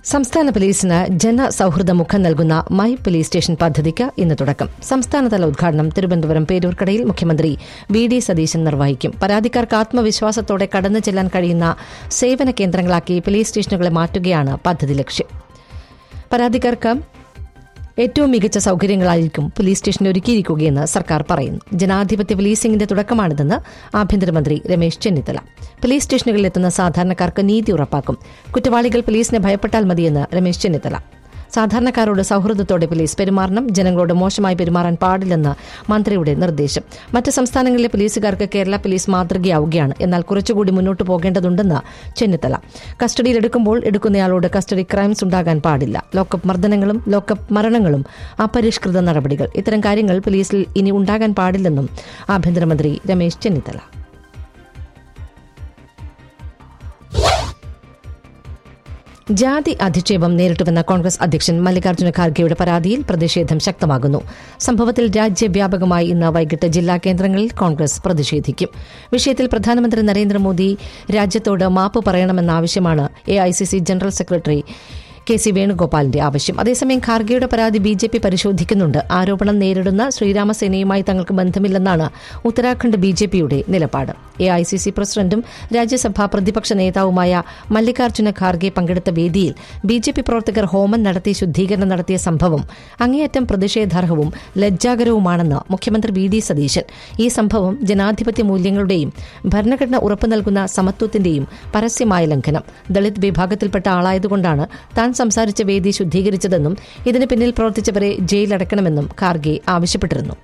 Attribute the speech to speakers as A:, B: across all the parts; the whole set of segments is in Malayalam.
A: സംസ്ഥാന പോലീസിന് ജനസൌഹൃദ മുഖം നൽകുന്ന മൈ പോലീസ് സ്റ്റേഷൻ പദ്ധതിക്ക് ഇന്ന് തുടക്കം സംസ്ഥാനതല ഉദ്ഘാടനം തിരുവനന്തപുരം പേരൂർക്കടയിൽ മുഖ്യമന്ത്രി വി ഡി സതീശൻ നിർവഹിക്കും പരാതിക്കാർക്ക് ആത്മവിശ്വാസത്തോടെ കടന്നു ചെല്ലാൻ കഴിയുന്ന സേവന കേന്ദ്രങ്ങളാക്കി പോലീസ് സ്റ്റേഷനുകളെ മാറ്റുകയാണ് പദ്ധതി ലക്ഷ്യം പരാതിക്കാർക്ക് ഏറ്റവും മികച്ച സൌകര്യങ്ങളായിരിക്കും പോലീസ് സ്റ്റേഷൻ ഒരുക്കിയിരിക്കുകയെന്ന് സർക്കാർ പറയുന്നു ജനാധിപത്യ പോലീസിംഗിന്റെ തുടക്കമാണിതെന്ന് ആഭ്യന്തരമന്ത്രി രമേശ് ചെന്നിത്തല പോലീസ് സ്റ്റേഷനുകളിൽ എത്തുന്ന സാധാരണക്കാർക്ക് നീതി ഉറപ്പാക്കും കുറ്റവാളികൾ പോലീസിനെ ഭയപ്പെട്ടാൽ മതിയെന്ന് രമേശ് ചെന്നിത്തല സാധാരണക്കാരോട് സൌഹൃദത്തോടെ പോലീസ് പെരുമാറണം ജനങ്ങളോട് മോശമായി പെരുമാറാൻ പാടില്ലെന്ന് മന്ത്രിയുടെ നിർദ്ദേശം മറ്റ് സംസ്ഥാനങ്ങളിലെ പോലീസുകാർക്ക് കേരള പോലീസ് മാതൃകയാവുകയാണ് എന്നാൽ കുറച്ചുകൂടി മുന്നോട്ട് പോകേണ്ടതുണ്ടെന്ന് ചെന്നിത്തല കസ്റ്റഡിയിലെടുക്കുമ്പോൾ എടുക്കുന്നയാളോട് കസ്റ്റഡി ക്രൈംസ് ഉണ്ടാകാൻ പാടില്ല ലോക്കപ്പ് മർദ്ദനങ്ങളും ലോക്കപ്പ് മരണങ്ങളും അപരിഷ്കൃത നടപടികൾ ഇത്തരം കാര്യങ്ങൾ പോലീസിൽ ഇനി ഉണ്ടാകാൻ പാടില്ലെന്നും ആഭ്യന്തരമന്ത്രി രമേശ് ചെന്നിത്തല ജാതി അധിക്ഷേപം നേരിട്ടുവെന്ന കോൺഗ്രസ് അധ്യക്ഷൻ മല്ലികാർജ്ജുന ഖാർഗെയുടെ പരാതിയിൽ പ്രതിഷേധം ശക്തമാകുന്നു സംഭവത്തിൽ രാജ്യവ്യാപകമായി ഇന്ന് വൈകിട്ട് ജില്ലാ കേന്ദ്രങ്ങളിൽ കോൺഗ്രസ് പ്രതിഷേധിക്കും വിഷയത്തിൽ പ്രധാനമന്ത്രി നരേന്ദ്രമോദി രാജ്യത്തോട് മാപ്പ് പറയണമെന്ന ആവശ്യമാണ് A general secretary K C വേണുഗോപാലിന്റെ ആവശ്യം അതേസമയം ഖാർഗെയുടെ പരാതി ബി ജെ പി പരിശോധിക്കുന്നുണ്ട് ആരോപണം നേരിടുന്ന ശ്രീരാമസേനയുമായി തങ്ങൾക്ക് ബന്ധമില്ലെന്നാണ് ഉത്തരാഖണ്ഡ് ബി ജെ പിയുടെ നിലപാട് എ ഐ സി സി പ്രസിഡന്റും രാജ്യസഭാ പ്രതിപക്ഷ നേതാവുമായ മല്ലികാർജ്ജുന ഖാർഗെ പങ്കെടുത്ത വേദിയിൽ ബി ജെ പി പ്രവർത്തകർ ഹോമം നടത്തി ശുദ്ധീകരണം നടത്തിയ സംഭവം അങ്ങേയറ്റം പ്രതിഷേധാർഹവും ലജ്ജാകരവുമാണെന്ന് മുഖ്യമന്ത്രി വി ഡി സതീശൻ ഈ സംഭവം ജനാധിപത്യ മൂല്യങ്ങളുടെയും ഭരണഘടന ഉറപ്പു നൽകുന്ന സമത്വത്തിന്റെയും പരസ്യമായ ലംഘനം ദളിത് വിഭാഗത്തിൽപ്പെട്ട ആളായതുകൊണ്ടാണ് താൻ സംസാരിച്ച വേദി ശുദ്ധീകരിച്ചതെന്നും ഇതിന് പിന്നിൽ പ്രവർത്തിച്ചവരെ ജയിലടക്കണമെന്നും ഖാർഗെ ആവശ്യപ്പെട്ടിരുന്നു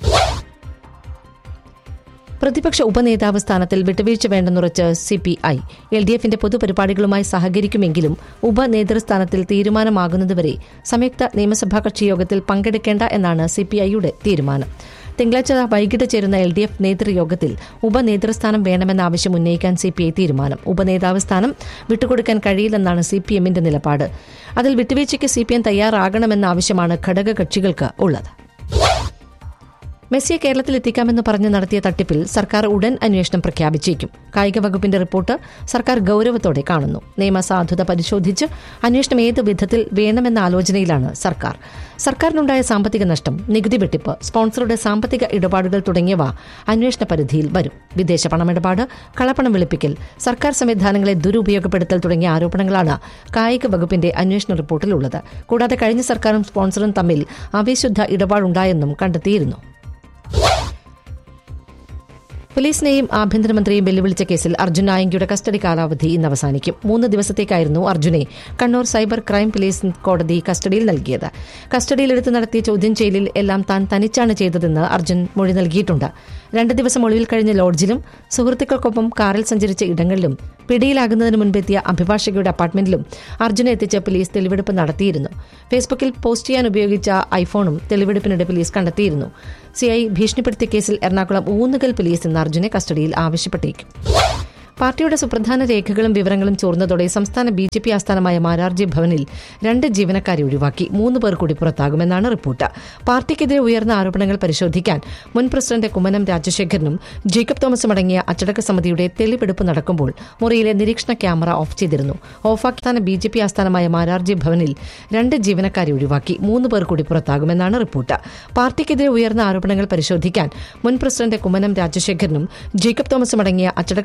A: പ്രതിപക്ഷ ഉപനേതാവ് സ്ഥാനത്തിൽ വിട്ടുവീഴ്ച വേണ്ടെന്നുറച്ച് C P I L D എഫിന്റെ പൊതുപരിപാടികളുമായി സഹകരിക്കുമെങ്കിലും ഉപനേതൃസ്ഥാനത്തിൽ തീരുമാനമാകുന്നതുവരെ സംയുക്ത നിയമസഭാ കക്ഷി യോഗത്തിൽ പങ്കെടുക്കേണ്ട എന്നാണ് സി പി ഐയുടെ തീരുമാനം തിങ്കളാഴ്ച വൈകിട്ട് ചേരുന്ന എൽ ഡി എഫ് നേതൃയോഗത്തിൽ ഉപനേതൃസ്ഥാനം വേണമെന്ന ആവശ്യം ഉന്നയിക്കാൻ സി പി ഐ തീരുമാനം ഉപനേതാവ് സ്ഥാനം വിട്ടുകൊടുക്കാൻ കഴിയില്ലെന്നാണ് സി പി എമ്മിന്റെ നിലപാട് അതിൽ വിട്ടുവീഴ്ചയ്ക്ക് സി പി എം തയ്യാറാകണമെന്ന ആവശ്യമാണ് ഘടകകക്ഷികൾക്ക് ഉള്ളത് മെസ്സിയെ കേരളത്തിൽ എത്തിക്കാമെന്ന് പറഞ്ഞ് നടത്തിയ തട്ടിപ്പിൽ സർക്കാർ ഉടൻ അന്വേഷണം പ്രഖ്യാപിച്ചേക്കും കായിക വകുപ്പിന്റെ റിപ്പോർട്ട് സർക്കാർ ഗൌരവത്തോടെ കാണുന്നു നിയമസാധുത പരിശോധിച്ച് അന്വേഷണം ഏത് വിധത്തിൽ വേണമെന്ന ആലോചനയിലാണ് സർക്കാർ സർക്കാരിനുണ്ടായ സാമ്പത്തിക നഷ്ടം നികുതി വെട്ടിപ്പ് സ്പോൺസറുടെ സാമ്പത്തിക ഇടപാടുകൾ തുടങ്ങിയവ അന്വേഷണ പരിധിയിൽ വരും വിദേശ പണമിടപാട് കളപ്പണം വെളുപ്പിക്കൽ സർക്കാർ സംവിധാനങ്ങളെ ദുരുപയോഗപ്പെടുത്തൽ തുടങ്ങിയ ആരോപണങ്ങളാണ് കായിക വകുപ്പിന്റെ അന്വേഷണ റിപ്പോർട്ടിലുള്ളത് കൂടാതെ കഴിഞ്ഞ സർക്കാരും സ്പോൺസറും തമ്മിൽ അവിശുദ്ധ ഇടപാടുണ്ടായെന്നും കണ്ടെത്തിയിരുന്നു പോലീസിനെയും ആഭ്യന്തരമന്ത്രിയെയും വെല്ലുവിളിച്ച കേസിൽ അർജുൻ നായങ്കിയുടെ കസ്റ്റഡി കാലാവധി ഇന്ന് അവസാനിക്കും മൂന്ന് ദിവസത്തേക്കായിരുന്നു അർജുനെ കണ്ണൂർ സൈബർ ക്രൈം പോലീസ് കോടതി കസ്റ്റഡിയിൽ നൽകിയത് കസ്റ്റഡിയിലെടുത്ത് നടത്തിയ ചോദ്യം ചെയ്യലിൽ എല്ലാം താൻ തനിച്ചാണ് ചെയ്തതെന്ന് അർജുൻ മൊഴി നൽകിയിട്ടുണ്ട് രണ്ട് ദിവസം ഒളിവിൽ കഴിഞ്ഞ ലോഡ്ജിലും സുഹൃത്തുക്കൾക്കൊപ്പം കാറിൽ സഞ്ചരിച്ച ഇടങ്ങളിലും പിടിയിലാകുന്നതിന് മുൻപെത്തിയ അഭിഭാഷകയുടെ അപ്പാർട്ട്മെന്റിലും അർജുനെ എത്തിച്ച പോലീസ് തെളിവെടുപ്പ് നടത്തിയിരുന്നു ഫേസ്ബുക്കിൽ പോസ്റ്റ് ചെയ്യാൻ ഉപയോഗിച്ച ഐഫോണും തെളിവെടുപ്പിനിടെ പോലീസ് കണ്ടെത്തിയിരുന്നു സിഐ ഭീഷണിപ്പെടുത്തിയ കേസിൽ എറണാകുളം ഊന്നുകൽ പോലീസ് ഇന്ന് അർജുനെ കസ്റ്റഡിയിൽ ആവശ്യപ്പെട്ടേക്കും പാർട്ടിയുടെ സുപ്രധാന രേഖകളും വിവരങ്ങളും ചോർന്നതോടെ സംസ്ഥാന ബി ജെ പി ആസ്ഥാനമായ മാരാർജി ഭവനിൽ രണ്ട് ജീവനക്കാരെ ഒഴിവാക്കി മൂന്ന് പേർ കൂടി പുറത്താകുമെന്നാണ് റിപ്പോർട്ട് പാർട്ടിക്കെതിരെ ഉയർന്ന ആരോപണങ്ങൾ പരിശോധിക്കാൻ മുൻ പ്രസിഡന്റ് കുമ്മനം രാജശേഖരനും ജേക്കബ് തോമസും അടങ്ങിയ അച്ചടക്ക സമിതിയുടെ തെളിവെടുപ്പ് നടക്കുമ്പോൾ മുറിയിലെ നിരീക്ഷണ ക്യാമറ ഓഫ് ചെയ്തിരുന്നു ഓഫാക്കിയ ബി ജെ പി ആസ്ഥാനമായ മാരാർജി ഭവനിൽ രണ്ട് ജീവനക്കാരെ ഒഴിവാക്കി മൂന്ന് പേർ കൂടി പുറത്താകുമെന്നാണ് റിപ്പോർട്ട് പാർട്ടിക്കെതിരെ ഉയർന്ന ആരോപണങ്ങൾ പരിശോധിക്കാൻ മുൻ പ്രസിഡന്റ് കുമ്മനം രാജശേഖരനും ജേക്കബ് തോമസും അടങ്ങിയ അച്ചടക്ക